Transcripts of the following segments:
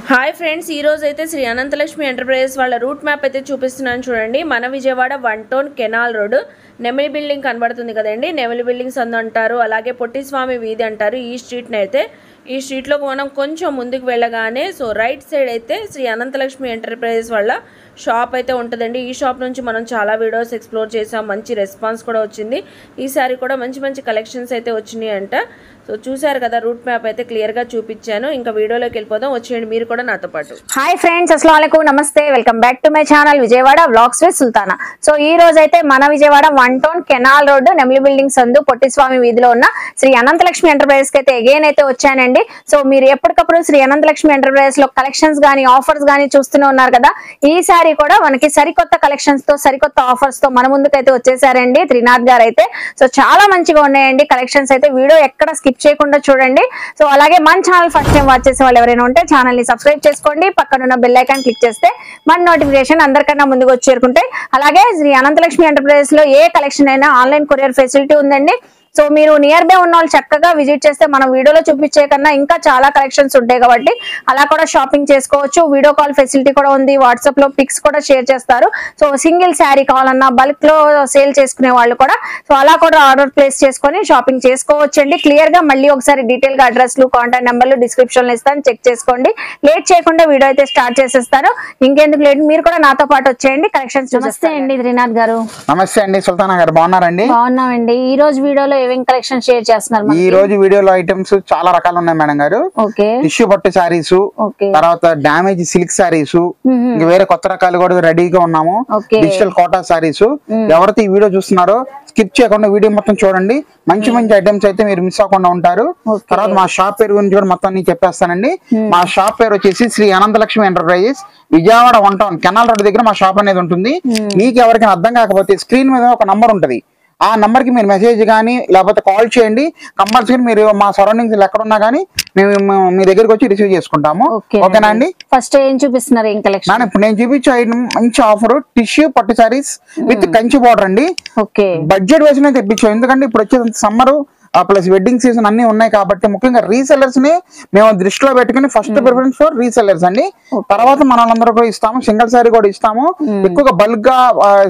Hi friends ఈ రోజు అయితే శ్రీ అనంతలక్ష్మి ఎంటర్ప్రైజెస్ వాళ్ళ రూట్ మ్యాప్ అయితే చూపిస్తున్నాను చూడండి మన Vijayawada one town canal road Nemili building కనబడుతుంది కదండి నెమిలి బిల్డింగ్స్ అందు అంటారు అలాగే పొట్టిస్వామి వీధి అంటారు ఈ స్ట్రీట్ని అయితే ఈ స్ట్రీట్లోకి మనం కొంచెం ముందుకు వెళ్ళగానే సో రైట్ సైడ్ అయితే శ్రీ అనంతలక్ష్మి ఎంటర్ప్రైజెస్ వాళ్ళ షాప్ అయితే ఉంటుందండి ఈ షాప్ నుంచి మనం చాలా వీడియోస్ ఎక్స్ప్లోర్ చేసాం మంచి రెస్పాన్స్ కూడా వచ్చింది ఈసారి కూడా మంచి మంచి కలెక్షన్స్ అయితే వచ్చినాయి అంట సో చూసారు కదా రూట్ మ్యాప్ అయితే క్లియర్గా చూపించాను ఇంకా వీడియోలోకి వెళ్ళిపోదాం వచ్చేయండి మీరు కూడా నాతో పాటు హాయ్ ఫ్రెండ్స్ అస్సలం నమస్తే welcome back to my channel Vijayawada vlogs with Sultana so ఈ రోజు అయితే మన Vijayawada one town canal road Nemili building సందు పొట్టిస్వామి వీధిలో ఉన్న శ్రీ అనంతలక్ష్మి ఎంటర్ప్రైజెస్ కి అయితే అగైన్ అయితే వచ్చానండి సో మీరు ఎప్పటికప్పుడు శ్రీ అనంతలక్ష్మి ఎంటర్ప్రైజెస్ లో కలెక్షన్స్ గానీ ఆఫర్స్ గానీ చూస్తూనే ఉన్నారు కదా ఈసారి కూడా మనకి సరికొత్త కలెక్షన్స్ తో సరికొత్త ఆఫర్స్ తో మన ముందుకైతే వచ్చేసారండి త్రినాథ్ గారు అయితే సో చాలా మంచిగా ఉన్నాయండి కలెక్షన్స్ అయితే వీడియో ఎక్కడ స్కిప్ చేయకుండా చూడండి సో అలాగే మన ఛానల్ ఫస్ట్ టైం వాచ్ చేసే వాళ్ళు ఎవరైనా ఉంటే ఛానల్ ని సబ్స్క్రైబ్ చేసుకోండి పక్కన ఉన్న బెల్ ఐకాన్ క్లిక్ చేస్తే మన నోటిఫికేషన్ అందరికన్నా ముందుకు వచ్చి చేరుకుంటే అలాగే శ్రీ అనంతలక్ష్మి ఎంటర్ప్రైజెస్ లో ఏ కలెక్షన్ అయినా ఆన్లైన్ కొరియర్ ఫెసిలిటీ ఉందండి సో మీరు నియర్ బై ఉన్న వాళ్ళు చక్కగా విజిట్ చేస్తే మనం వీడియోలో చూపించే కన్నా ఇంకా చాలా కలెక్షన్స్ ఉంటాయి కాబట్టి అలా కూడా షాపింగ్ చేసుకోవచ్చు వీడియో కాల్ ఫెసిలిటీ కూడా ఉంది వాట్సాప్ లో పిక్స్ కూడా షేర్ చేస్తారు సో సింగిల్ శారీ కావాలన్నా బల్క్ లో సేల్ చేసుకునే వాళ్ళు కూడా సో అలా కూడా ఆర్డర్ ప్లేస్ చేసుకొని షాపింగ్ చేసుకోవచ్చు అండి క్లియర్ గా మళ్ళీ ఒకసారి డీటెయిల్ గా అడ్రస్లు కాంటాక్ట్ నెంబర్లు డిస్క్రిప్షన్ లో ఇస్తాను చెక్ చేసుకోండి లేట్ చేయకుండా వీడియో అయితే స్టార్ట్ చేసేస్తాను ఇంకెందుకు లేట్ మీరు కూడా నాతో పాటు వచ్చేయండి కలెక్షన్స్ నమస్తే అండి త్రినాథ్ గారు నమస్తే అండి సుల్తానా గారు బాగున్నారండి బాగున్నామండి ఈ రోజు వీడియోలో ఏమేం కలెక్షన్ షేర్ చేస్తున్నారు ఈ మనకి? రోజు వీడియోలో ఐటమ్స్ చాలా రకాలు ఉన్నాయి మేడం గారు ఓకే టిష్యూ పట్టు శారీస్ ఓకే తర్వాత డామేజ్ సిల్క్ శారీస్ ఇంకా వేరే కొత్త రకాలు కూడా రెడీగా ఉన్నాము ఓకే. డిజిటల్ కోటా శారీస్ ఎవరైతే ఈ వీడియో చూస్తున్నారో స్కిప్ చేయకుండా వీడియో మొత్తం చూడండి మంచి మంచి ఐటమ్స్ అయితే మీరు మిస్ అవ్వకుండా ఉంటారు ఓకే. తర్వాత మా షాప్ పేరు గురించి కూడా మొత్తం నేను చెప్పేస్తానండి మా షాప్ పేరు వచ్చేసి Shri Anantalakshmi enterprises Vijayawada one town canal road దగ్గర మా షాప్ అనేది ఉంటుంది మీకు ఎవరికైనా అర్థం కాకపోతే స్క్రీన్ మీద ఒక నంబర్ ఉంటది ఆ నంబర్ కి మీరు మెసేజ్ కానీ లేకపోతే కాల్ చేయండి కంపల్సరీ మీరు మా సరౌండింగ్స్ ఎక్కడ ఉన్నా కానీ మేము మేము మీ దగ్గరికి వచ్చి రిసీవ్ చేసుకుంటాము ఓకే ఓకేనా అండి ఫస్ట్ ఏం చూపిస్తున్నారు ఏం కలెక్షన్ మేడం ఇప్పుడు నేను చూపించే ఐటమ్ మంచి ఆఫర్ టిష్యూ పట్టు సారీస్ విత్ కంచి బార్డర్ అండి ఓకే బడ్జెట్ వేసిన తెప్పించాం ఎందుకంటే ఇప్పుడు వచ్చే సమ్మర్ ప్లస్ వెడ్డింగ్ సీజన్ అన్ని ఉన్నాయి కాబట్టి ముఖ్యంగా రీసెల్లర్స్ ని మేము దృష్టిలో పెట్టుకుని ఫస్ట్ ప్రిఫరెన్స్ ఫర్ రీసెల్లర్స్ అండి తర్వాత మన వాళ్ళందరూ కూడా ఇస్తాము సింగిల్ సారీ కూడా ఇస్తాము ఎక్కువగా బల్క్ గా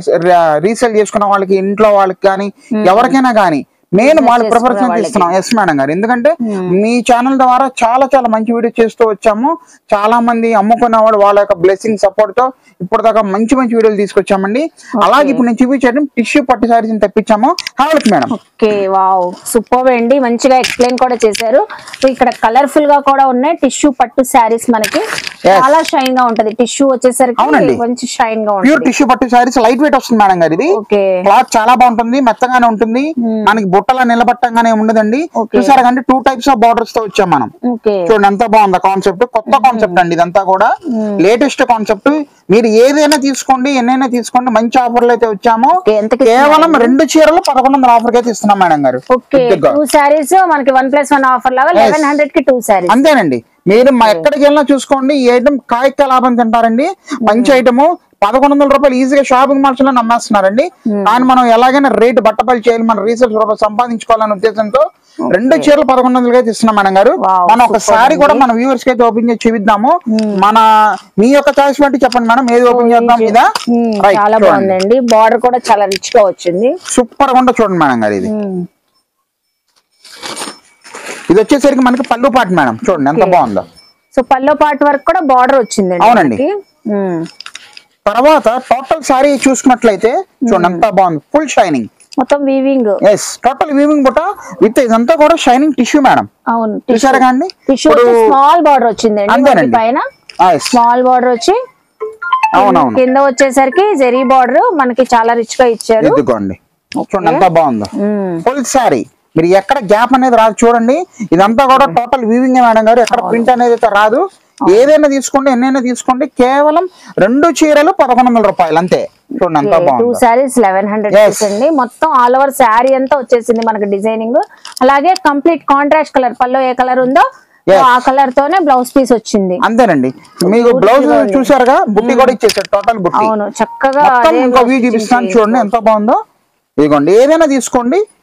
రీసేల్ చేసుకున్న వాళ్ళకి ఇంట్లో వాళ్ళకి కానీ ఎవరికైనా కానీ మెయిన్ వాళ్ళ ప్రిఫరెన్స్ ఇస్తున్నాం ఎస్ మేడం గారు ఎందుకంటే మీ ఛానల్ ద్వారా చాలా చాలా మంచి వీడియో చేస్తూ వచ్చాము చాలా మంది అమ్ముకున్న వాళ్ళు వాళ్ళ యొక్క బ్లెస్సింగ్ సపోర్ట్ తో ఇప్పటిదాకా మంచి మంచి వీడియోలు తీసుకొచ్చామండి అలాగే ఇప్పుడు నేను చూపించడం టిష్యూ పట్టు సారీస్ తెప్పించాము హావల్కి మేడం ఓకే వావ్ సూపర్ అండి మంచిగా ఎక్స్ప్లెయిన్ కూడా చేశారు సో ఇక్కడ కలర్ఫుల్ గా కూడా ఉన్నాయి టిష్యూ పట్టు శారీస్ మనకి Yes. చాలా షైన్ గా ఉంటది టిష్యూ వచ్చేసరికి అవునండి. మంచి షైన్ గా ప్యూర్ ఉంటుంది టిష్యూ పట్టు సారీస్ లైట్ వెయిట్ వస్తుంది మేడం గారు ఇది ఓకే క్లాత్ చాలా బాగుంటుంది మెత్తగానే ఉంటుంది మనకి బుట్టలా నిలబట్టంగానే ఉండదండి Okay. చూసారా అంటే టూ టైప్స్ ఆఫ్ బార్డర్స్ తో వచ్చాం మనం ఓకే చూడండి ఎంత బాగుంది కాన్సెప్ట్ కొత్త కాన్సెప్ట్ అండి ఇదంతా కూడా లేటెస్ట్ కాన్సెప్ట్ మీరు ఏదైనా తీసుకోండి ఎన్నైనా తీసుకోండి మంచి ఆఫర్లు అయితే వచ్చాము Okay, ఎంతకి కేవలం రెండు చీరలు పదకొండు వందల ఆఫర్ అయితే ఇస్తున్నాం మేడం గారు ఓకే ఇదిగో. టూ శారీస్ మనకి వన్ ప్లస్ వన్ ఆఫర్ లాగా లెవెన్ హండ్రెడ్ కి టూ శారీస్ అంతేనండి మీరు మా ఎక్కడికి వెళ్ళినా చూసుకోండి ఈ ఐటమ్ కాయక్క లాభం తింటారండి మంచి ఐటమ్ పదకొండు వందల రూపాయలు ఈజీగా షాపింగ్ మాల్స్ లో నమ్మేస్తున్నారండి కానీ మనం ఎలాగైనా రేట్ బట్టపల్లి చేయాలి మన రీసేల్స్ రూపాయలు సంపాదించుకోవాలనే ఉద్దేశంతో రెండు చీరలు పదకొండు వందలకి అయితే ఇస్తున్నాం మేడం గారు Wow, మనం ఒకసారి కూడా మన వ్యూవర్స్ కి అయితే ఓపెన్ చేసి చూపిద్దాము మన మీ యొక్క చాయిస్ బట్టి చెప్పండి మేడం ఏది ఓపెన్ చేద్దాం ఇదా రైట్ చాలా బాగుందండి బార్డర్ కూడా చాలా రిచ్ గా వచ్చింది సూపర్ గా ఉందో చూడండి మేడం గారు ఇది ఇది వచ్చేసరికి మనకి పళ్ళు పాటు మేడం చూడండి ఎంత బాగుందో సో పల్లో పార్ట్ వరకు కూడా బార్డర్ వచ్చిందండి అవునండి. మనకి. మ్మ్. తర్వాత టోటల్ సారీ చూసుకున్నట్లయితే చూడండి ఎంత బాగుంది ఫుల్ షైనింగ్ మొత్తం వీవింగ్ ఎస్ టోటల్ వీవింగ్ బుట్ట విత్ ఇదంతా కూడా షైనింగ్ టిష్యూ మేడం అవును చూసారా కండి టిష్యూ స్మాల్ బార్డర్ వచ్చిందండి మనకి అంతేనండి. పైన Yes. స్మాల్ బార్డర్ వచ్చి అవునవును కింద వచ్చేసరికి జెరీ బార్డర్ మనకి చాలా రిచ్ గా ఇచ్చారు ఎత్తుకోండి చూడండి ఎంత బాగుందో మ్మ్. ఫుల్ సారీ మీరు ఎక్కడ గ్యాప్ అనేది రాదు చూడండి ఇదంతా కూడా టోటల్ వీవింగ్ మేడం గారు ఎక్కడ ప్రింట్ అనేది అయితే రాదు ఏదైనా తీసుకోండి ఎన్నైనా తీసుకోండి కేవలం రెండు చీరలు పదకొండు వందల రూపాయలు అంతే చూడండి ఎంత టూ బాగుంది శారీస్ లెవెన్ హండ్రెడ్ Yes. అండి మొత్తం ఆల్ ఓవర్ శారీ అంతా వచ్చేసింది మనకి డిజైనింగ్ అలాగే కంప్లీట్ కాంట్రాస్ట్ కలర్ పల్లో ఏ కలర్ ఉందో Yes. ఆ కలర్ తోనే బ్లౌజ్ పీస్ వచ్చింది అంతేనండి మీకు బ్లౌజ్ చూసారుగా బుట్టి కూడా ఇచ్చేసారు టోటల్ బుట్టి అవును చక్కగా మొత్తం అదే ఇంకో blouse వ్యూ stitching చూపిస్తాను చేయించుకో. చూడండి ఎంత బాగుందో ఇదిగోండి ఏదైనా తీసుకోండి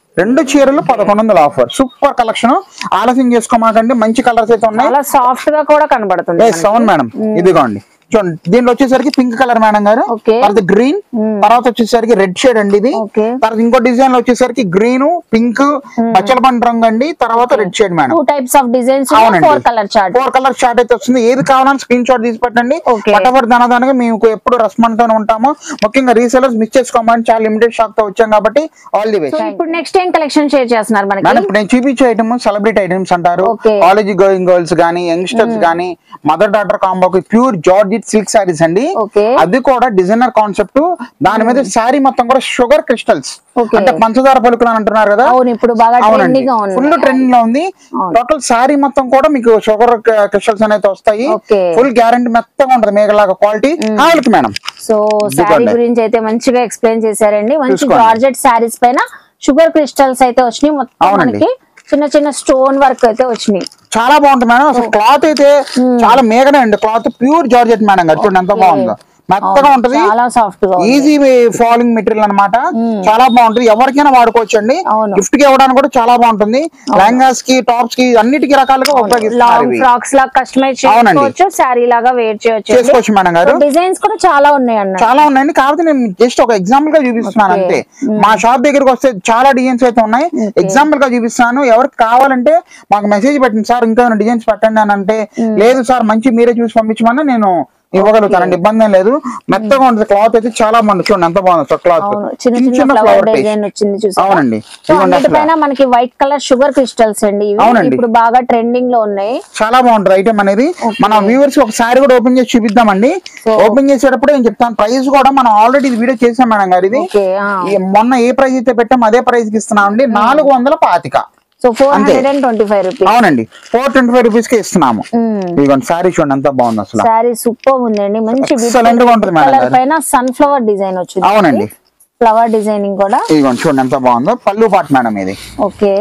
రెండు చీరలు పదకొండు వందల ఆఫర్ సూపర్ కలెక్షన్ ఆలస్యం చేసుకోమాకండి మంచి కలర్స్ అయితే ఉన్నాయి చాలా సాఫ్ట్ గా కూడా కనబడుతుంది ఎస్ అవును మేడం ఇదిగోండి చూడండి దీంట్లో వచ్చేసరికి పింక్ కలర్ మేడం గారు Okay. తర్వాత గ్రీన్ తర్వాత వచ్చేసరికి రెడ్ షేడ్ అండి ఇది Okay. తర్వాత ఇంకో డిజైన్ లో వచ్చేసరికి గ్రీన్ పింక్ పచ్చల పండు రంగు అండి తర్వాత red shade madam two types of designs అవునండి. Four colour chart four colour chart అయితే వస్తుంది ఏది కావాలని స్క్రీన్ షాట్ తీసి పెట్టండి Okay. పటపట్ ధనదానికి మేము ఎప్పుడు రెస్పాండ్ తోనే ఉంటాము ముఖ్యంగా రీసెలర్స్ మిస్ చేసుకోమని చాలా లిమిటెడ్ షాక్ తో వచ్చాం కాబట్టి ఆల్ ది వే ఇప్పుడు నెక్స్ట్ ఏం కలెక్షన్ షేర్ చేస్తున్నారు మనకి మేడం ఇప్పుడు నేను చూపించే ఐటమ్ సెలబ్రిటీ ఐటమ్స్ అంటారు Okay. కాలేజ్ గోయింగ్ గర్ల్స్ గానీ యంగ్స్టర్స్ గానీ మదర్ డాటర్ కాంబోకి ప్యూర్ జార్జిట్ సిల్క్ సారీస్ అండి Okay. అది కూడా డిజైనర్ కాన్సెప్ట్ దాని మీద శారీ మొత్తం కూడా షుగర్ క్రిస్టల్స్ Okay. అంటే పంచదార పలుకులు అని అంటున్నారు కదా అవును ఇప్పుడు బాగా అవునండి ట్రెండింగ్ గా ఉంది ఫుల్ ట్రెండింగ్ లో ఉంది టోటల్ శారీ మొత్తం కూడా మీకు షుగర్ క్రిస్టల్స్ అనేది వస్తాయి Okay. ఫుల్ గ్యారంటీ మెత్తగా ఉంటుంది మేఘలాగా క్వాలిటీ కావాలి మేడం సో శారీ ఇదిగోండి. గురించి అయితే మంచిగా ఎక్స్ప్లెయిన్ చేశారండి మంచి చూసుకోండి. జార్జెట్ శారీస్ పైన షుగర్ క్రిస్టల్స్ అయితే వచ్చినాయి మొత్తం అవునండి. మనకి చిన్న చిన్న స్టోన్ వర్క్ అయితే వచ్చినాయి చాలా బాగుంటుంది మేడం అసలు క్లాత్ అయితే చాలా మేఘనే అండి క్లాత్ ప్యూర్ జార్జెట్ మేడం గారు చూడండి ఎంత బాగుందో మెత్తగా ఉంటది చాలా సాఫ్ట్ గా ఉంది. ఈజీ ఫాలోయింగ్ మెటీరియల్ అన్నమాట చాలా బాగుంటుంది ఎవరికైనా వాడుకోవచ్చు అండి అవును. గిఫ్ట్ కి ఇవ్వడానికి కూడా చాలా బాగుంటుంది లెహంగాస్ కి టాప్స్ కి అన్నిటికీ రకాలుగా ఉపయోగిస్తారు లాంగ్ ఇవి. ఫ్రాక్స్ లాగా కస్టమైజ్ అవునండి. చేసుకోవచ్చు శారీ లాగా వేర్ చేయొచ్చు చేసుకోవచ్చు మేడం గారు డిజైన్స్ కూడా చాలా ఉన్నాయి అన్న చాలా ఉన్నాయండి కాకపోతే నేను జస్ట్ ఒక ఎగ్జాంపుల్ గా చూపిస్తున్నాను Okay. అంతే మా షాప్ దగ్గరికి వస్తే చాలా డిజైన్స్ అయితే ఉన్నాయి ఎగ్జాంపుల్ గా చూపిస్తున్నాను ఎవరికి కావాలంటే మాకు మెసేజ్ పెట్టండి సార్ ఇంకా డిజైన్స్ పెట్టండి అని అంటే లేదు సార్ మంచి మీరే చూసి పంపించమన్నా నేను ఇవ్వగలుగుతానండి ఇబ్బంది ఏం లేదు మెత్తగా ఉంటుంది క్లాత్ అయితే చాలా బాగుంది చూడండి ఎంత బాగుంది క్లాత్ అవును చిన్న చిన్న ఫ్లవర్ డిజైన్ వచ్చింది చూసారా అవునండి సో ఇదిగోండి అసలు. అన్నిటిపైన మనకి వైట్ కలర్ షుగర్ క్రిస్టల్స్ అండి ఇవి అవునండి. ఇప్పుడు బాగా ట్రెండింగ్ లో ఉన్నాయి చాలా బాగుంటుంది ఐటమ్ అనేది మన వ్యూవర్స్ ఒక సారీ కూడా ఓపెన్ చేసి చూపిద్దామండి ఓపెన్ చేసేటప్పుడు నేను చెప్తాను ప్రైస్ కూడా మనం ఆల్రెడీ ఇది వీడియో చేసాం మేడం గారు ఇది ఓకే ఈ మొన్న ఏ ప్రైస్ అయితే పెట్టాం అదే ప్రైస్ కి ఇస్తున్నాం అండి నాలుగు వందల పాతిక సో ఫోర్ అంతే. Hundred and twenty five rupees అవునండి ఫోర్ ట్వంటీ ఫైవ్ రూపీస్ కి ఇస్తున్నాము ఇదిగోండి సారీ చూడండి ఎంత బాగుంది అసలు శారీ సూపర్ ఉందండి మంచి Excellent గా ఉంటుంది మేడం కలర్ గారు. పైన సన్ ఫ్లవర్ డిజైన్ వచ్చింది అవునండి ఫ్లవర్ డిజైనింగ్ కూడా ఇదిగోండి చూడండి ఎంత బాగుందో పళ్ళు పాట మేడం ఇది ఓకే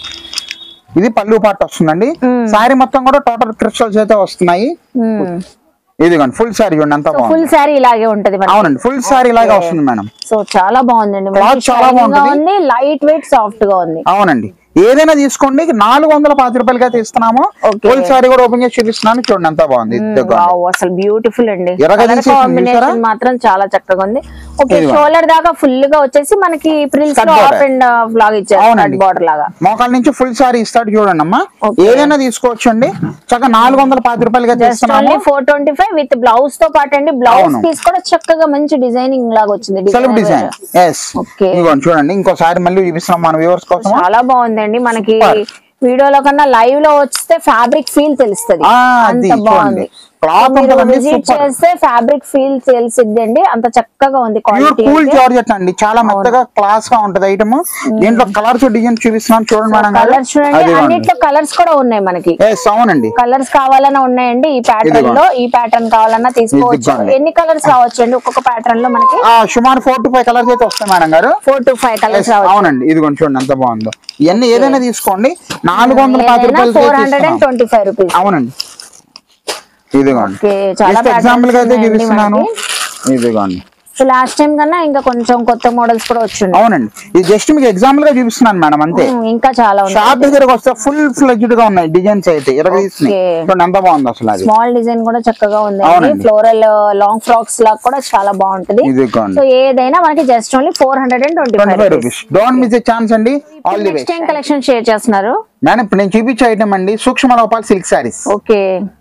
ఇది పళ్ళు పాట వస్తుందండి సారీ మొత్తం కూడా టోటల్ క్రిస్టల్స్ అయితే వస్తున్నాయి ఇదిగోండి ఫుల్ సారీ చూడండి ఎంత ఫుల్ బాగుంది శారీ ఇలాగే ఉంటది మనకి అవునండి ఫుల్ సారీ లాగా వస్తుంది మేడం సో చాలా బాగుందండి Cloth మంచి చాలా shining గా బాగుంటది. ఉంది లైట్ వెయిట్ సాఫ్ట్ గా ఉంది అవునండి ఏదైనా తీసుకోండి నాలుగు వందల పాతి రూపాయలకి అయితే ఇస్తున్నాము Okay. ఫుల్ సారీ కూడా ఓపెన్ చేసి చూపిస్తున్నాను చూడండి ఎంత బాగుంది ఇదిగోండి. వావ్, అసలు బ్యూటిఫుల్ అండి ఎర్రగా కలర్ తీసేసింది కాంబినేషన్ చూసారా? మాత్రం చాలా చక్కగా ఉంది ఓకే ఇదిగో. షోల్డర్ దాకా ఫుల్ గా వచ్చేసి మనకి ప్రిల్స్ Skirt లో border. ఆఫ్ అండ్ లాగా ఇచ్చారు అవునండి. బార్డర్ లాగా మోకాల నుంచి ఫుల్ సారీ ఇస్తాడు చూడండి అమ్మా Okay. ఏదైనా తీసుకోవచ్చు అండి చక్కగా నాలుగు వందల పాతి రూపాయలకి అయితే జస్ట్ ఇస్తున్నాము only four twenty five with blouse తో పాటు అండి బ్లౌజ్ అవును. పీస్ కూడా చక్కగా మంచి డిజైనింగ్ లాగా వచ్చింది self designer design wear. Yes Okay. ఇదిగోండి చూడండి ఇంకోసారి మళ్ళీ చూపిస్తున్నాం మన వ్యూవర్స్ కోసం చాలా బాగుందండి మనకి Super. వీడియోలో కన్నా లైవ్ లో వస్తే ఫ్యాబ్రిక్ ఫీల్ తెలుస్తుంది ఆ, అది అంత బాగుంది చూడండి. Cloth ఉంటుందండి, విజిట్ super. చేస్తే ఫ్యాబ్రిక్ ఫీల్ తెలిసిద్ది అండి అంత చక్కగా ఉంది ప్యూర్ క్వాలిటీ కూల్ జార్జెట్ అండి చాలా మెత్తగా క్లాస్ గా ఉంటది ఐటమ్ దీంట్లో కలర్స్ డిజైన్ చూపిస్తున్నాం చూడండి మేడం గారు కలర్స్ చూడండి అన్నిట్లో కలర్స్ కూడా ఉన్నాయి మనకి ఎస్ అవునండి కలర్స్ కావాలన్నా ఉన్నాయండి ఈ ప్యాటర్న్ ఇదిగోండి. లో ఈ ప్యాటర్న్ కావాలన్నా తీసుకోవచ్చు ఇదిగోండి. ఎన్ని కలర్స్ రావచ్చు అండి ఒక్కొక్క ప్యాటర్న్ లో మనకి ఆ సుమారు ఫోర్ టు ఫైవ్ కలర్స్ అయితే వస్తాయి మేడం గారు four to five colours Yes, రావచ్చు అవునండి ఇదిగోండి చూడండి ఎంత బాగుందో ఇవన్నీ ఏదైనా తీసుకోండి నాలుగు వందల పాతి రూపాయలు four hundred and twenty five rupees అవునండి ఇదిగోండి ఓకే చాలా ఎగ్జాంపుల్ గా అయితే patterns ఉన్నాయండి చూపిస్తున్నాను మనకి. ఇదిగోండి సో లాస్ట్ టైం కన్నా ఇంకా కొంచెం కొత్త మోడల్స్ కూడా వచ్చింది అవునండి ఇది జస్ట్ మీకు ఎగ్జాంపుల్ గా చూపిస్తున్నాను మేడం అంతే ఇంకా చాలా ఉన్నాయి షాప్ దగ్గరకు వస్తే ఫుల్ ఫ్లెడ్జ్డ్ గా ఉన్నాయి డిజైన్స్ అయితే ఇరవై తీసినాయి Okay. చూడండి ఎంత బాగుంది అసలు అది స్మాల్ డిజైన్ కూడా చక్కగా ఉంది అవునండి. ఫ్లోరల్ లాంగ్ ఫ్రాక్స్ లాగా కూడా చాలా బాగుంటది ఇదిగోండి సో ఏదైనా మనకి just only four hundred and twenty twenty five five rupees don't miss a chance అండి ఆల్ ది వే నెక్స్ట్ ఏం కలెక్షన్ షేర్ చేస్తున్నారు మేడం ఇప్పుడు నేను చూపించే ఐటమ్ అండి సూక్ష్మ లోపాలు సిల్క్ శారీస్ ఓకే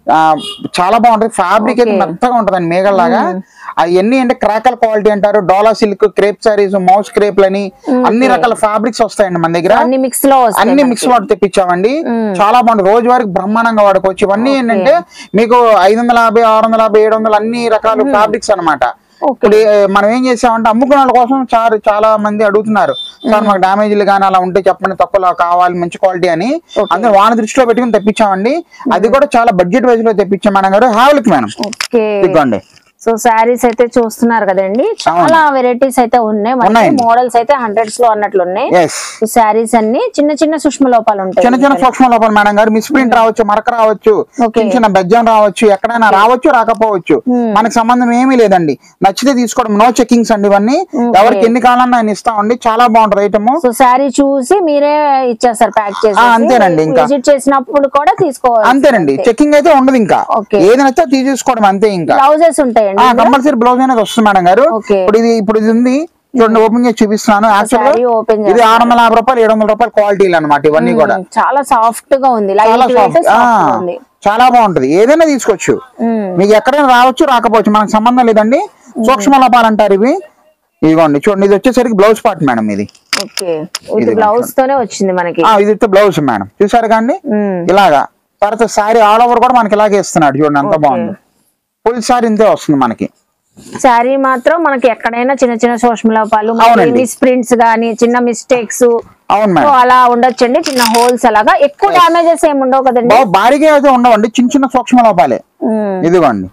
చాలా బాగుంటది ఫ్యాబ్రిక్ అయితే Okay. మెత్తగా ఉంటదండి మేఘల్లాగా అవన్నీ అంటే క్రాకల్ క్వాలిటీ అంటారు dola silk crepe sarees moss క్రేప్లని అన్ని రకాల ఫ్యాబ్రిక్స్ వస్తాయండి మన దగ్గర అన్ని మిక్స్ లో వస్తాయి అన్ని మనకి. మిక్స్ వాటి తెప్పించామండి చాలా బాగుంది రోజు వారికి బ్రహ్మాండంగా వాడుకోవచ్చు ఇవన్నీ ఏంటంటే మీకు ఐదు వందల యాభై ఆరు వందల యాభై ఏడు వందలు అన్ని రకాల ఫ్యాబ్రిక్స్ అన్నమాట Okay. ఇప్పుడు ఏ, మనం ఏం చేసామంటే అమ్ముకునే వాళ్ళ కోసం చాలా చాలా మంది అడుగుతున్నారు సార్ మాకు డ్యామేజ్లు కానీ అలా ఉంటే చెప్పండి తక్కువలో కావాలి మంచి క్వాలిటీ అని అందరూ వాన దృష్టిలో పెట్టుకుని తెప్పించామండి అది కూడా చాలా బడ్జెట్ వైజ్ లో తెప్పించాం మేడం గారు హ్యావెల్కి మేడం ఓకే ఇదిగోండి సో శారీస్ అయితే చూస్తున్నారు కదండి చాలా వెరైటీస్ అయితే ఉన్నాయి మనకి ఉన్నాయండి. మోడల్స్ అయితే హండ్రెడ్స్ లో అన్నట్లు ఉన్నాయి ఎస్ సో శారీస్ అన్ని చిన్న చిన్న సూక్ష్మ లోపాలు ఉంటాయి చిన్న చిన్న సూక్ష్మ లోపాలు మేడం గారు మిస్ ప్రింట్ రావచ్చు మరక రావచ్చు Okay. చిన్న చిన్న బెజ్జం రావచ్చు ఎక్కడైనా రావచ్చు రాకపోవచ్చు మనకి సంబంధం ఏమీ లేదండి నచ్చితే తీసుకోవడం నో చెకింగ్స్ అండి ఇవన్నీ ఎవరికి ఎన్ని కావాలన్నా ఆయన ఇస్తామండి చాలా బాగుంటది ఐటమ్ సో శారీ చూసి మీరే ఇచ్చేస్తారు ప్యాక్ చేసి ఆ, అంతేనండి ఇంకా. విజిట్ చేసినప్పుడు కూడా తీసుకోవాలి అంతేనండి చెకింగ్ అయితే ఉండదు ఇంకా Okay. ఏది నచ్చితే తీసుకోవడం అంతే ఇంకా బ్లౌజెస్ ఉంటాయండి కంపల్సరీ బ్లౌజ్ అనేది వస్తుంది మేడం గారు Okay. ఇప్పుడు ఇది ఇప్పుడు ఇది ఉంది చూడండి ఓపెన్ చేసి చూపిస్తున్నాను యాక్చువల్ శారీ ఓపెన్ ఇది ఆరు వందల యాభై రూపాయలు ఏడు వందల రూపాయలు క్వాలిటీలు అనమాట ఇవన్నీ కూడా చాలా సాఫ్ట్ గా ఉంది చాలా లైట్ వెయిట్ సాఫ్ట్ సాఫ్ట్ ఉంది చాలా బాగుంటది ఏదైనా తీసుకోవచ్చు మ్మ్. మీకు ఎక్కడైనా రావచ్చు రాకపోవచ్చు మనకు సంబంధం లేదండి సూక్ష్మ లోపాలు అంటారు ఇవి ఇదిగోండి చూడండి ఇది వచ్చేసరికి బ్లౌజ్ పార్ట్ మేడం ఇది ఓకే విత్ బ్లౌజ్ తోనే వచ్చింది మనకి ఆ, ఇది బ్లౌజ్ మేడం చూసారు కండి మ్మ్. ఇలాగా తర్వాత శారీ ఆల్ ఓవర్ కూడా మనకి ఇలాగే ఇస్తున్నాడు చూడండి ఎంత బాగుంది ఫుల్ శారీ ఇంతే వస్తుంది మనకి శారీ మాత్రం మనకి ఎక్కడైనా చిన్న చిన్న సూక్ష్మ లోపాలు అవునండి. మిస్ ప్రింట్స్ గానీ చిన్న మిస్టేక్స్ అవును సో మేడం అలా ఉండొచ్చండి చిన్న హోల్స్ అలాగా ఎక్కువ డ్యామేజెస్ ఏమి ఉండవు కదండి బాగా భారీగా అయితే ఉండవండి చిన్న చిన్న సూక్ష్మ లోపాలే మ్మ్. ఇదిగోండి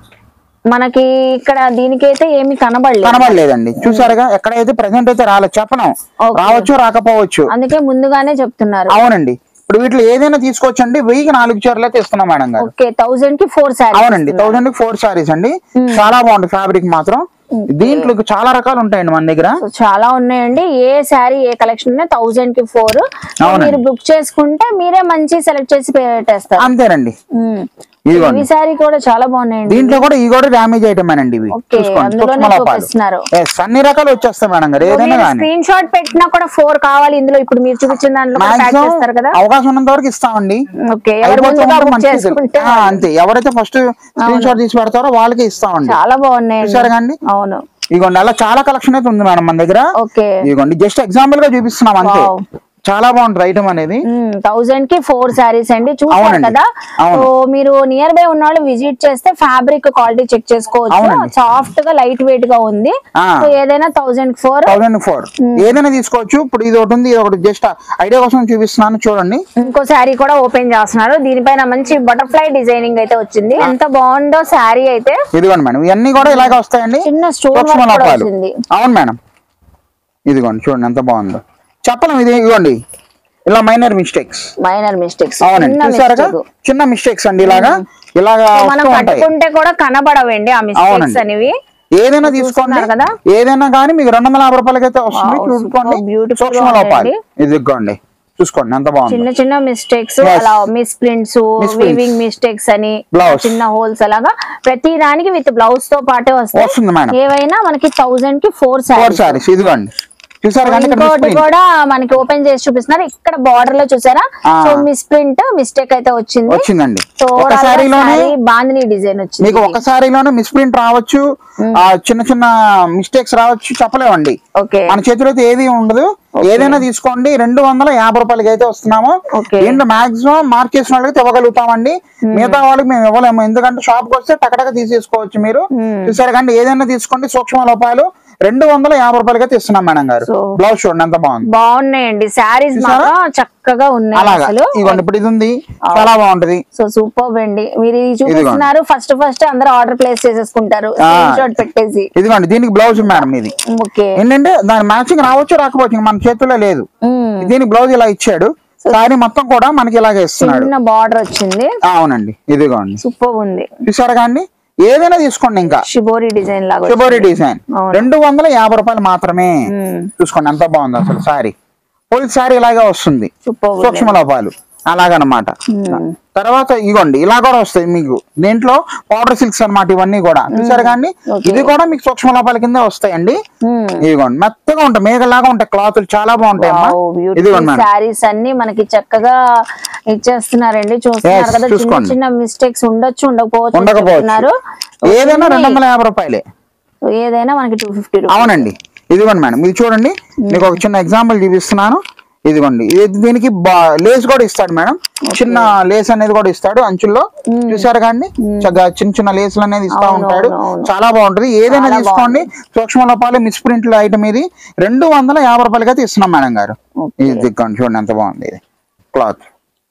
మనకి ఇక్కడ దీనికైతే ఏమి కనబడలేదు కనబడలేదండి చూసారుగా ఎక్కడైతే ప్రెసెంట్ అయితే రాలేదు చెప్పను Okay. రావచ్చు రాకపోవచ్చు అందుకే ముందుగానే చెప్తున్నారు అవునండి ఇప్పుడు వీటిలో ఏదైనా తీసుకోవచ్చండి వెయ్యికి నాలుగు చీరలు అయితే ఇస్తున్నాం మేడం గారు ఓకే థౌజండ్ కి ఫోర్ శారీ అవునండి థౌసండ్ కి ఫోర్ సారీస్ అండి చాలా బాగుంటుంది ఫ్యాబ్రిక్ మాత్రం దీంట్లో ఇంకా చాలా రకాలు ఉంటాయండి మన దగ్గర సో చాలా ఉన్నాయండి ఏ శారీ ఏ కలెక్షన్ థౌజండ్ కి ఫోర్ అవునండి. మీరు బుక్ చేసుకుంటే మీరే మంచి సెలెక్ట్ చేసి పెట్టేస్తారు అంతేనండి మ్మ్. ఇదిగోండి ఈ శారీ కూడా చాలా బాగున్నాయండి దీంట్లో కూడా ఈ కూడా డ్యామేజ్ ఐటమ్ అండి ఇవి Okay, చూసుకోండి అందులోనే సూక్ష్మ లోపాలు చూపిస్తున్నారు. Yes, అన్ని రకాలు వచ్చేస్తాయి మేడం గారు ఏదైనా కానీ స్క్రీన్ షాట్ పెట్టినా కూడా ఫోర్ కావాలి ఇందులో ఇప్పుడు మీరు చూపించిన దాంట్లో ప్యాక్ మాక్సిమం చేస్తారు కదా అవకాశం ఉన్నంత వరకు ఇస్తామండి ఓకే ఎవరు అయిపోతూ ముందుగా ఉంటే బుక్ మంచిది. చేసుకుంటే ఆ, అంతే ఎవరైతే ఫస్ట్ స్క్రీన్ షాట్ తీసి పెడతారో వాళ్ళకి ఇస్తామండి చాలా బాగున్నాయండి చూసారు కండి అవును ఇదిగోండి అలా చాలా కలెక్షన్ అయితే ఉంది మేడం మన దగ్గర ఓకే ఇదిగోండి జస్ట్ ఎగ్జాంపుల్ గా చూపిస్తున్నాం అంతే Wow. చాలా బాగుంటుంది ఐటమ్ అనేది థౌజండ్ కి ఫోర్ శారీస్ అండి చూసారు అవునండి. కదా అవును. సో మీరు నియర్ బై ఉన్న వాళ్ళు విజిట్ చేస్తే ఫ్యాబ్రిక్ క్వాలిటీ చెక్ చేసుకోవచ్చు అవునండి. సాఫ్ట్ గా లైట్ వెయిట్ గా ఉంది ఆ. సో ఏదైనా థౌజండ్ ఫోర్ థౌసండ్ ఫోర్ ఏదైనా తీసుకోవచ్చు ఇప్పుడు ఇది ఒకటి ఉంది ఇది ఒకటి జస్ట్ ఐడియా కోసం చూపిస్తున్నాను చూడండి ఇంకో శారీ కూడా ఓపెన్ చేస్తున్నారు దీనిపైన మంచి బటర్ఫ్లై డిజైనింగ్ అయితే వచ్చింది ఎంత బాగుందో శారీ అయితే ఇదిగోండి మేడం ఇవన్నీ కూడా ఇలాగే వస్తాయండి చిన్న stone సూక్ష్మ work కూడా లోపాలు. వచ్చింది. అవును మేడం ఇదిగోండి చూడండి ఎంత బాగుందో చెప్పలేం ఇది ఇదిగోండి ఇలా మైనర్ మిస్టేక్స్ మైనర్ మిస్టేక్స్ అవునండి చూసారుగా చిన్న మిస్టేక్స్ అండి ఇలాగా ఇలాగా మనం వస్తూ ఉంటాయి కట్టుకుంటే కూడా కనబడవండి ఆ మిస్టేక్స్ అవునండి. అనేవి ఏదైనా తీసుకోండి చూస్తున్నారు కదా? ఏదైనా కానీ మీకు రెండు వందల యాభై రూపాయలకి అయితే వస్తుంది Wow, చూసుకోండి super beautiful సూక్ష్మ గా లోపాలు ఉందండి. ఇదిగోండి చూసుకోండి ఎంత బాగుంది చిన్న చిన్న మిస్టేక్స్ Yes. అలా miss prints Misprints. Weaving mistakes అని Blouse. చిన్న హోల్స్ అలాగా ప్రతి దానికి విత్ బ్లౌజ్ తో పాటే వస్తాయి వస్తుంది మేడం ఏవైనా మనకి థౌజండ్ కి ఫోర్ ఫోర్ శారీస్ సారీస్ ఇదిగోండి చూసారు కానీ ఇక్కడ ఇంకోటి misprint. కూడా మనకి ఓపెన్ చేసి చూపిస్తున్నారు ఇక్కడ బార్డర్ లో చూసారా ఆ. సో మిస్ ప్రింట్ మిస్టేక్ అయితే వచ్చింది వచ్చిందండి సో ఒక సారీలోనే బాందిని డిజైన్ వచ్చింది మీకు ఒక సారీలోనే మిస్ప్రింట్ రావచ్చు ఆ చిన్న చిన్న మిస్టేక్స్ రావచ్చు చెప్పలేమండి ఓకే మన చేతిలో అయితే ఏది ఉండదు ఏదైనా తీసుకోండి రెండు వందల యాభై రూపాయలకి అయితే వస్తున్నాము Okay. దీంట్లో మాక్సిమం మార్క్ చేసిన వాళ్ళకి ఇవ్వగలుగుతామండి మిగతా వాళ్ళకి మేము ఇవ్వలేము ఎందుకంటే షాప్ కి వస్తే టకటక తీసేసుకోవచ్చు మీరు చూసారు కానీ ఏదైనా తీసుకోండి సూక్ష్మ లోపాలు రెండు వందల యాభై రూపాయలకి అయితే ఇస్తున్నాం మేడం గారు So- బ్లౌజ్ చూడండి ఎంత బాగుంది బాగున్నాయండి శారీస్ చూసారా? మాత్రం చక్కగా ఉన్నాయి అలాగా అసలు ఇదిగోండి ఇప్పుడు ఇది ఉంది చాలా బాగుంటది సో సూపర్ అండి మీరు ఇది చూపిస్తున్నారు ఫస్ట్ ఫస్ట్ అందరూ ఆర్డర్ ప్లేస్ చేసేసుకుంటారు స్క్రీన్ షాట్ పెట్టేసి ఇదిగోండి దీనికి బ్లౌజ్ మేడం ఇది ఓకే ఏంటంటే దాని మ్యాచింగ్ రావచ్చు రాకపోవచ్చు ఇంక మన చేతుల్లో లేదు దీనికి బ్లౌజ్ ఇలా ఇచ్చాడు సారీ మొత్తం కూడా మనకి ఇలాగే ఇస్తున్నాడు చిన్న బార్డర్ వచ్చింది ఆ, అవునండి ఇదిగోండి సూపర్ ఉంది చూసారా కానీ ఏదైనా తీసుకోండి ఇంకా షిబోరి డిజైన్ లాగా ఫిబ్రవరి డిజైన్ అవును. రెండు వందల యాభై రూపాయలు మాత్రమే చూసుకోండి ఎంత బాగుంది అసలు సారీ ఫుల్ సారీ ఇలాగే వస్తుంది సూపర్ సూక్ష్మ లోపాలు అలాగనమాట తర్వాత ఇగోండి ఇలా కూడా వస్తాయి మీకు దీంట్లో పౌడర్ సిల్క్స్ అన్నమాట ఇవన్నీ కూడా చూసారు కానీ ఇది కూడా మీకు సూక్ష్మ లోపాల కింద వస్తాయండి ఇదిగోండి మెత్తగా ఉంటాయి మేఘలాగా ఉంటాయి క్లాతులు చాలా బాగుంటాయి అమ్మా ఇదిగోండి బ్యూటిఫుల్ మేడం శారీస్ అన్ని మనకి చక్కగా ఇచ్చేస్తున్నారండి చూస్తున్నారు Yes, కదా చిన్న చూసుకోండి. చిన్న మిస్టేక్స్ ఉండొచ్చు ఉండకపోవచ్చు అని ఉండకపోవచ్చు. చెప్తున్నారు ఏదైనా రెండు వందల యాభై రూపాయలే So, ఏదైనా మనకి టూ ఫిఫ్టీ అవునండి ఇదిగోండి మేడం ఇది చూడండి మీకు ఒక చిన్న ఎగ్జాంపుల్ చూపిస్తున్నాను ఇదిగోండి ఇది దీనికి లేస్ కూడా ఇస్తాడు మేడం చిన్న లేస్ అనేది కూడా ఇస్తాడు అంచుల్లో చూసారు కానీ చక్కగా చిన్న చిన్న లేసులు అనేది ఇస్తా అవును, ఉంటాడు అవును, అవును. చాలా బాగుంటది ఏదైనా తీసుకోండి సూక్ష్మ లోపాలు మిస్ ప్రింట్ ఐటమ్ ఇది రెండు వందల యాభై రూపాయలకి అయితే ఇస్తున్నాం మేడం గారు ఇది దిక్కండి చూడండి ఎంత బాగుంది ఇది క్లాత్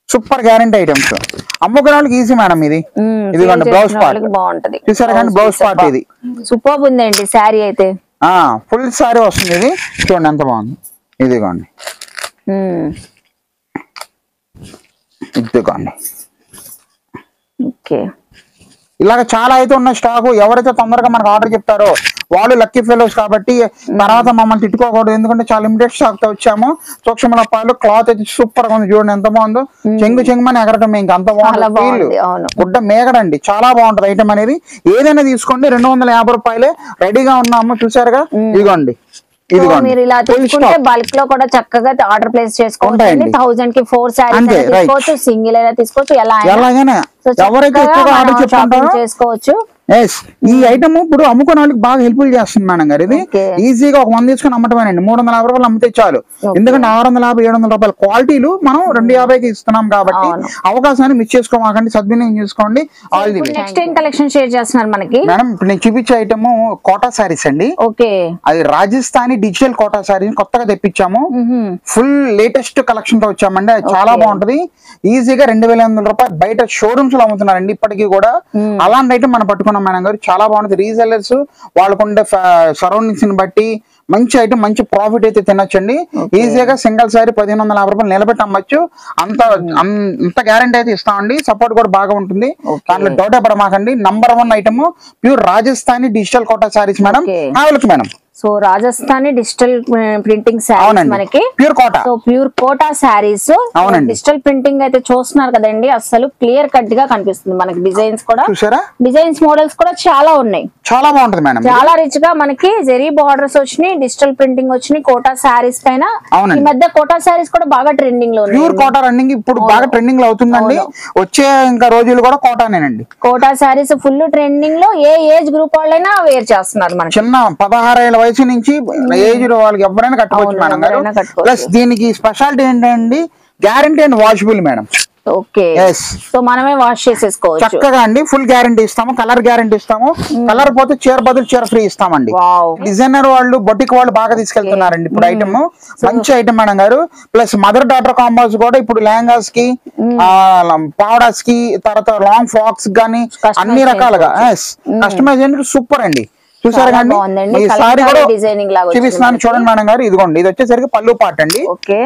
సూపర్ గ్యారంటీ ఐటమ్స్ అమ్ముకునే వాళ్ళకి ఈజీ మేడం ఇది ఇదిగోండి బ్లౌజ్ పార్ట్ బాగుంటది చూసారా కానీ బ్లౌజ్ పార్ట్ ఇది సూపర్ ఉందండి శారీ అయితే ఆ ఫుల్ సారీ వస్తుంది ఇది చూడండి ఎంత బాగుంది ఇదిగోండి ఇదిగోండి ఓకే ఇలాగ చాలా అయితే ఉన్న స్టాక్ ఎవరైతే తొందరగా మనకు ఆర్డర్ చెప్తారో వాళ్ళు లక్కీ ఫెలోస్ కాబట్టి తర్వాత మమ్మల్ని తిట్టుకోకూడదు ఎందుకంటే చాలా లిమిటెడ్ స్టాక్ తో వచ్చాము సూక్ష్మ పాలు క్లాత్ అయితే సూపర్ గా ఉంది చూడండి ఎంత బాగుందో చెంగు చెంగుమని ఎగరటం ఇంకా అంత చాలా బాగుంది ఫీల్ బాగుంది, అవును. గుడ్డ మేగడండి చాలా బాగుంటది ఐటమ్ అనేది ఏదైనా తీసుకోండి రెండు వందల యాభై రూపాయలే రెడీగా ఉన్నాము చూసారుగా ఇదిగోండి సో ఇదిగోండి మీరు ఇలా Full తీసుకుంటే stock. బల్క్ లో కూడా చక్కగా ఆర్డర్ ప్లేస్ చేసుకోవచ్చు ఉంటాయండి. థౌసండ్ కి ఫోర్ శారీస్ అంతే, అయినా right. తీసుకోవచ్చు సింగిల్ అయినా తీసుకోవచ్చు ఎలా అయినా ఎలాగైనా సో ఎవరైతే చక్కగా ఎక్కువగా ఆర్డర్ మనం shopping చెప్పుకుంటారో చేసుకోవచ్చు ఎస్ ఈ ఐటమ్ ఇప్పుడు అమ్ముకునే వాళ్ళకి బాగా హెల్ప్ఫుల్ చేస్తుంది మేడం గారు ఇది Okay. ఈజీగా ఒక వంద తీసుకుని అమ్మటమేనండి మూడు వందల యాభై రూపాయలు అమ్మితే చాలు ఎందుకంటే ఆరు వందల యాభై ఏడు వందల రూపాయల క్వాలిటీలు మనం రెండు యాభైకి ఇస్తున్నాం కాబట్టి అవును. అవకాశాన్ని మిస్ చేసుకోమాకండి సద్వినియోగం చేసుకోండి ఆల్ ది నెక్స్ట్ ఏం కలెక్షన్ షేర్ చేస్తున్నారు మనకి మేడం ఇప్పుడు నేను చూపించే ఐటమ్ కోటా సారీస్ అండి ఓకే అది రాజస్థానీ డిజిటల్ కోటా సారీ కొత్తగా తెప్పించాము ఫుల్ లేటెస్ట్ కలెక్షన్ తో వచ్చామండి అది చాలా Okay. బాగుంటది ఈజీగా రెండు వేల ఎనిమిది వందల రూపాయలు బయట షోరూమ్స్ లో అమ్ముతున్నారండి ఇప్పటికీ కూడా అలాంటి ఐటమ్ మనం పట్టుకున్నాం మేడం గారు చాలా బాగుంటుంది రీసెల్లర్స్ వాళ్ళకుండే సరౌండింగ్స్ ని బట్టి మంచి ఐటమ్ మంచి ప్రాఫిట్ అయితే తినొచ్చండి ఈజీగా సింగిల్ సారీ పదిహేను వందల యాభై రూపాయలు నిలబెట్టి అమ్మచ్చు అంత అం- అంత గ్యారంటీ అయితే ఇస్తామండి సపోర్ట్ కూడా బాగా ఉంటుంది దాంట్లో డౌట్ పడమాకండి number one item pure Rajasthani digital Kota sarees madam Okay. కావాలి madam so Rajasthani digital printing sarees అవునండి మనకి pure Kota so pure Kota sarees అవునండి. డిజిటల్ ప్రింటింగ్ అయితే చూస్తున్నారు కదండి అసలు క్లియర్ కట్ గా కనిపిస్తుంది మనకి డిజైన్స్ కూడా చూసారా డిజైన్స్ మోడల్స్ కూడా చాలా ఉన్నాయి చాలా బాగుంటది మేడం చాలా రిచ్ గా మనకి జెరీ బార్డర్స్ వచ్చినాయి డిజిటల్ ప్రింటింగ్ వచ్చినాయి కోటా శారీస్ పైన అవునండి. ఈ మధ్య కోటా శారీస్ కూడా బాగా ట్రెండింగ్ లో ప్యూర్ ఉన్నాయి కోటా రన్నింగ్ ఇప్పుడు బాగా ట్రెండింగ్ లో అవుతుందండి వచ్చే ఇంకా రోజులు కూడా కోటానేనండి కోటా శారీస్ ఫుల్ ట్రెండింగ్ లో ఏ ఏజ్ గ్రూప్ వాళ్ళైనా వేర్ చేస్తున్నారు మనకి చిన్న పదహారేళ్ల వయసు నుంచి ఏజ్ వాళ్ళకి ఎవరైనా కట్టుకోవచ్చు అవును, మేడం గారు ఎవరైనా కట్టుకోవచ్చు. ప్లస్ దీనికి స్పెషాలిటీ ఏంటండి guarantee and washable madam okay Yes. So మనమే వాష్ చేసేసుకోవచ్చు చక్కగా అండి ఫుల్ గ్యారంటీ ఇస్తాము కలర్ గ్యారంటీ ఇస్తాము కలర్ పోతే చీర బదులు చీర ఫ్రీ ఇస్తామండి వావ్ డిజైనర్ వాళ్ళు బొటిక్ వాళ్ళు బాగా తీసుకెళ్తున్నారండి ఇప్పుడు ఐటమ్ మంచి ఐటమ్ మేడం గారు ప్లస్ మదర్ డాటర్ కాంబోస్ కూడా ఇప్పుడు లెహంగాస్ కి పావడాస్ కి తర్వాత లాంగ్ ఫ్రాక్స్ గానీ అన్ని రకాలుగా కస్టమైజ్ సూపర్ అండి చూసారు చాలా కానీ బాగుందండి. ఈ కలంకారీ సారీ కూడా designing లాగా వచ్చింది చూపిస్తున్నాను చూడండి మేడం గారు ఇదిగోండి ఇది వచ్చేసరికి పళ్ళు పాట అండి ఓకే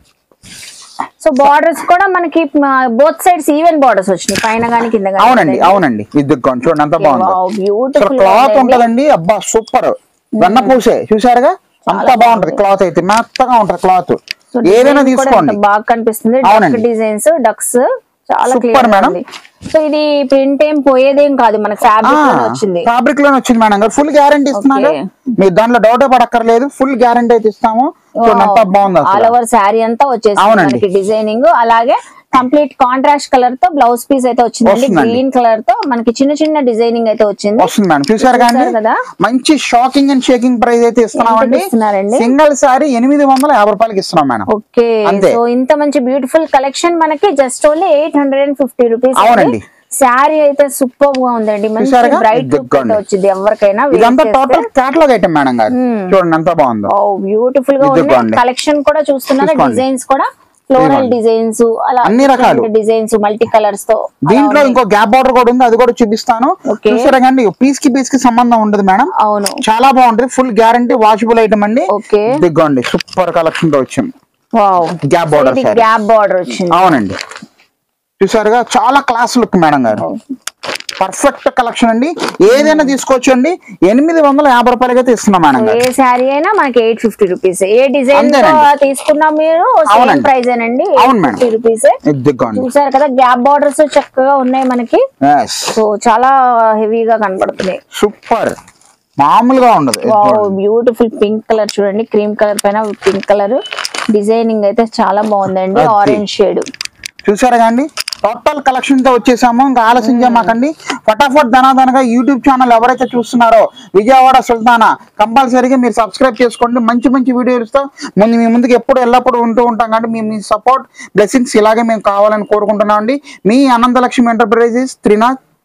సో బార్డర్స్ కూడా మనకి బోత్ సైడ్స్ ఈవెన్ బార్డర్స్ వచ్చినాయి పైన గానీ కింద గానీ అవునండి అవునండి ఇదిగోండి చూడండి ఎంత బాగుంది బ్యూటిఫుల్ క్లాత్ ఉంటదండి అబ్బా సూపర్ వెన్న పూసే చూసారుగా అంత బాగుంటది క్లాత్ అయితే మెత్తగా ఉంటది క్లాత్ ఏదైనా తీసుకోండి బాగా కనిపిస్తుంది డక్ అవునండి. డిజైన్స్ డక్స్ చాలా Super, క్లియర్ madam. ఉంది సో ఇది ప్రింట్ ఏం పోయేదేం కాదు మనకి ఫ్యాబ్రిక్ లోనే వచ్చింది ఫ్యాబ్రిక్ లోనే వచ్చింది మేడం గారు ఫుల్ గ్యారంటీ ఇస్తున్నాగా Okay. మీరు దాంట్లో డౌట్ పడక్కర్లేదు ఫుల్ గ్యారంటీ అయితే ఇస్తాము చూడండి ఎంత బాగుంది ఆల్ అసలు ఓవర్ శారీ అంతా వచ్చేసింది అవునండి. మనకి డిజైనింగ్ అలాగే కంప్లీట్ కాంట్రాస్ట్ కలర్ తో బ్లౌజ్ పీస్ అయితే వచ్చిందండి వస్తుందండి. గ్రీన్ కలర్ తో మనకి చిన్న చిన్న డిజైనింగ్ అయితే వచ్చింది వస్తుంది మేడం చూసారు కానీ చూసారు కదా? మంచి షాకింగ్ అండ్ షేకింగ్ ప్రైస్ అయితే ఇస్తున్నామండి ఎంతకి ఇస్తున్నారండి? సింగిల్ సారీ ఎనిమిది వందల యాభై రూపాయలకి ఇస్తున్నాం మేడం ఓకే అంతే. సో ఇంత మంచి బ్యూటిఫుల్ కలెక్షన్ మనకి just only eight hundred and fifty rupees అవునండి. శారీ అయితే సూపర్ గా ఉందండి మంచి చూసారుగా? బ్రైట్ లుక్ ఇదిగోండి. అయితే వచ్చింది ఎవరికైనా ఇదంతా టోటల్ క్యాటలాగ్ ఐటమ్ మేడం గారు చూడండి ఎంత బాగుందో బ్యూటిఫుల్ గా ఇదిగోండి. ఉన్నాయి కలెక్షన్ కూడా చూస్తున్నారు చూసుకోండి. డిజైన్స్ కూడా ఫ్లోరల్ ఇదిగోండి. డిజైన్స్ అలా అన్ని రకాలు. డిజైన్స్ మల్టీ కలర్స్ తో అలా దీంట్లో ఉన్నాయి. ఇంకో గ్యాప్ బార్డర్ కూడా ఉంది అది కూడా చూపిస్తాను Okay. చూసారా కానీ పీస్ కి పీస్ కి సంబంధం ఉండదు మేడం అవును చాలా బాగుంటది ఫుల్ గ్యారంటీ వాషబుల్ ఐటమ్ అండి ఓకే దిగ్గోండి సూపర్ కలెక్షన్ తో వచ్చింది వావ్ గ్యాప్ బార్డర్ ఇది సారీ గ్యాప్ బార్డర్ వచ్చింది అవునండి చూసారుగా చాలా క్లాస్ లుక్ మేడం గారు పర్ఫెక్ట్ కలెక్షన్ అండి ఏదైనా తీసుకోవచ్చు అండి ఎనిమిది వందల యాభై రూపాయలకి అయితే ఇస్తున్నాం మేడం గారు ఏ శారీ అయినా మనకి ఎయిట్ ఫిఫ్టీ రూపీస్ ఏ డిజైన్ తో అంతేనండి. తీసుకున్నా మీరు సేమ్ అవునండి. ప్రైస్ ఏనండి అవును మేడం. ఫిఫ్టీ రూపీస్ ఇది దిగ్గోండి చూసారు కదా గ్యాప్ బార్డర్స్ చక్కగా ఉన్నాయి మనకి ఎస్ సో చాలా హెవీగా కనబడుతున్నాయి సూపర్ మామూలుగా ఉండదు ఇది వావ్ చూడండి. బ్యూటిఫుల్ పింక్ కలర్ చూడండి క్రీమ్ కలర్ పైన పింక్ కలర్ డిజైనింగ్ అయితే చాలా బాగుందండి అది. ఆరెంజ్ షేడ్ చూసారా కండి టోటల్ కలెక్షన్ తో వచ్చేసాము ఇంకా ఆలస్యం చేయమాకండి ఫటాఫట్ ధనాధనగా యూట్యూబ్ ఛానల్ ఎవరైతే చూస్తున్నారో విజయవాడ సుల్తానా కంపల్సరీగా మీరు సబ్స్క్రైబ్ చేసుకోండి మంచి మంచి వీడియోలతో ముందు మీ ముందుకు ఎప్పుడు ఎల్లప్పుడూ ఉంటూ ఉంటాం కాబట్టి మీ మీ సపోర్ట్ బ్లెస్సింగ్స్ ఇలాగే మేము కావాలని కోరుకుంటున్నాం అండి మీ అనంతలక్ష్మి ఎంటర్ప్రైజెస్ త్రినాథ్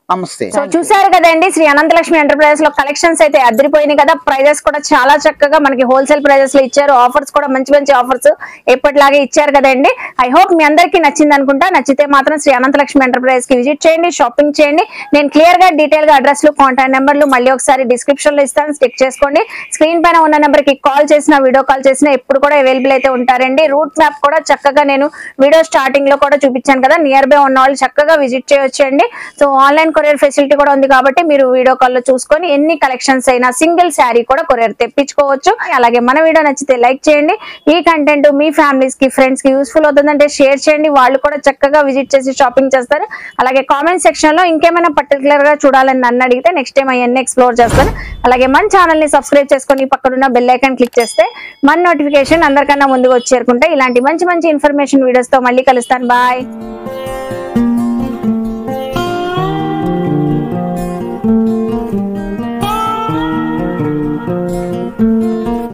నమస్తే సో చూసారు కదండి శ్రీ అనంతలక్ష్మి ఎంటర్ప్రైజెస్ లో కలెక్షన్స్ అయితే అదిరిపోయినాయి కదా ప్రైజెస్ కూడా చాలా చక్కగా మనకి హోల్సేల్ ప్రైజెస్ లో ఇచ్చారు ఆఫర్స్ కూడా మంచి మంచి ఆఫర్స్ ఎప్పటిలాగే ఇచ్చారు కదండి ఐ హోప్ మీ అందరికీ నచ్చింది అనుకుంటా నచ్చితే మాత్రం శ్రీ అనంతలక్ష్మి ఎంటర్ప్రైజెస్ కి విజిట్ చేయండి షాపింగ్ చేయండి నేను క్లియర్ గా డీటెయిల్ గా అడ్రస్ లు కాంటాక్ట్ నెంబర్లు మళ్ళీ ఒకసారి డిస్క్రిప్షన్ లో ఇస్తాను చెక్ చేసుకోండి స్క్రీన్ పైన ఉన్న నెంబర్ కి కాల్ చేసినా వీడియో కాల్ చేసినా ఎప్పుడు కూడా అవైలబుల్ అయితే ఉంటారండి రూట్ మ్యాప్ కూడా చక్కగా నేను వీడియో స్టార్టింగ్ లో కూడా చూపించాను కదా నియర్ బై ఉన్న వాళ్ళు చక్కగా విజిట్ చేయొచ్చండి సో ఆన్లైన్ కొరియర్ ఫెసిలిటీ కూడా ఉంది కాబట్టి మీరు వీడియో కాల్ లో చూసుకొని ఎన్ని కలెక్షన్స్ అయినా సింగిల్ శారీ కూడా కొరియర్ తెప్పించుకోవచ్చు అలాగే మన వీడియో నచ్చితే లైక్ చేయండి ఈ కంటెంట్ మీ ఫ్యామిలీస్ కి ఫ్రెండ్స్ కి యూస్ఫుల్ అవుతుందంటే షేర్ చేయండి వాళ్ళు కూడా చక్కగా విజిట్ చేసి షాపింగ్ చేస్తారు అలాగే కామెంట్ సెక్షన్ లో ఇంకేమైనా పర్టికులర్ గా చూడాలని నన్ను అడిగితే నెక్స్ట్ టైం అవన్నీ ఎక్స్ప్లోర్ చేస్తాను అలాగే మన ఛానల్ ని సబ్స్క్రైబ్ చేసుకొని పక్కనున్న బెల్ ఐకాన్ క్లిక్ చేస్తే మన నోటిఫికేషన్ అందరికన్నా ముందుగా వచ్చి చేరుకుంటే ఇలాంటి మంచి మంచి ఇన్ఫర్మేషన్ వీడియోస్ తో మళ్ళీ కలుస్తాను బాయ్